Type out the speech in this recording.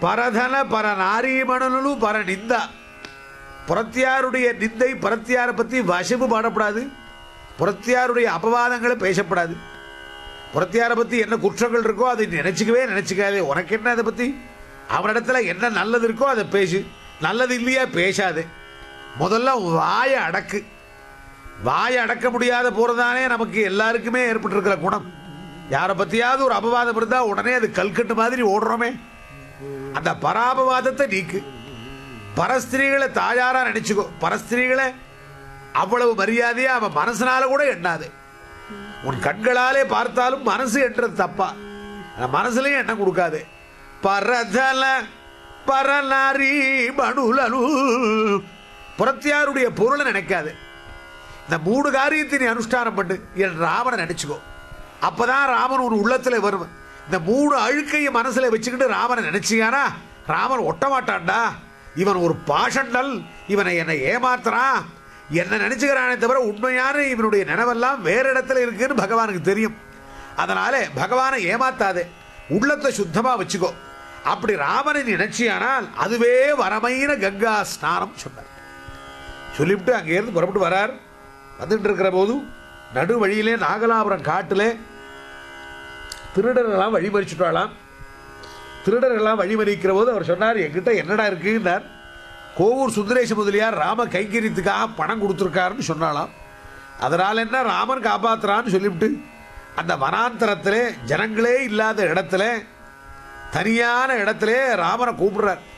பரதன பர நாரீமணனு பர நிந்தா புறத்தியாருடைய நிந்தை புறத்தியாரை பற்றி வசவு பாடப்படாது புறத்தியாருடைய அபவாதங்களை பேசப்படாது புறத்தியாரை பற்றி என்ன குற்றங்கள் இருக்கோ அதை நினைச்சுக்கவே நினைச்சுக்காதே உனக்கு என்ன அதை பற்றி அவனிடத்துல என்ன நல்லது இருக்கோ அதை பேசு நல்லது இல்லையா பேசாதே முதல்ல உன் வாயை அடக்கு வாயை அடக்க முடியாத போறதானே நமக்கு எல்லாருக்குமே ஏற்பட்டிருக்கிற குணம் யாரை பற்றியாவது ஒரு அபவாதம் இருந்தால் உடனே அது கல்கட்டு மாதிரி ஓடுறோமே அந்த பராபவாதத்தை நீக்கு பரஸ்திரீகளை தாயாரா நினைச்சுக்கோ பரஸ்திரீகளை அவ்வளவு மரியாதையா அவன் மனசனால கூட எண்ணாது உன் கண்களாலே பார்த்தாலும் மனசு என்றது தப்பா அந்த மனசுலயும் எண்ணம் கொடுக்காது பரதல பரநாரி மணுலனு புறத்தியாருடைய பொருளை நினைக்காது இந்த மூணு காரியத்தை நீ அனுஷ்டானம் பண்ணு என் ராமனை நினைச்சுக்கோ அப்பதான் ராமன் உன் உள்ளத்துல வரும் இந்த மூணு அழுக்கையை மனசுல வச்சுக்கிட்டு ராமனை நினைச்சியானா ராமன் ஒட்ட மாட்டான்டா இவன் ஒரு பாஷண்டல் இவனை என்னை ஏமாத்துறான் என்ன நினைச்சுக்கிறானே தவிர உண்மையான இவனுடைய நினைவெல்லாம் வேற இடத்துல இருக்குன்னு பகவானுக்கு தெரியும் அதனால பகவானை ஏமாத்தாதே உள்ளத்தை சுத்தமா வச்சுக்கோ அப்படி ராமனை நீ நினைச்சியானால் அதுவே வரமைன கங்கா ஸ்நானம் சொன்னார் சொல்லிவிட்டு அங்கேருந்து புறப்பட்டு வரார் வந்துட்டு இருக்கிற போது நடு வழியிலே நாகலாபுரம் காட்டிலே திருடர்கள்லாம் வழிமறிச்சுட்டாலாம் திருடர்கள்லாம் வழிமறிக்கிற போது அவர் சொன்னார் என்கிட்ட என்னடா இருக்குன்னார் கோவூர் சுந்தரேச முதலியார் ராம கைங்கரியத்துக்காக பணம் கொடுத்துருக்காருன்னு சொன்னாலாம் அதனால் என்ன ராமன் காப்பாத்துறான்னு சொல்லிவிட்டு அந்த வனாந்தரத்திலே ஜனங்களே இல்லாத இடத்துல தனியான இடத்திலே ராமனை கூப்பிடுறார்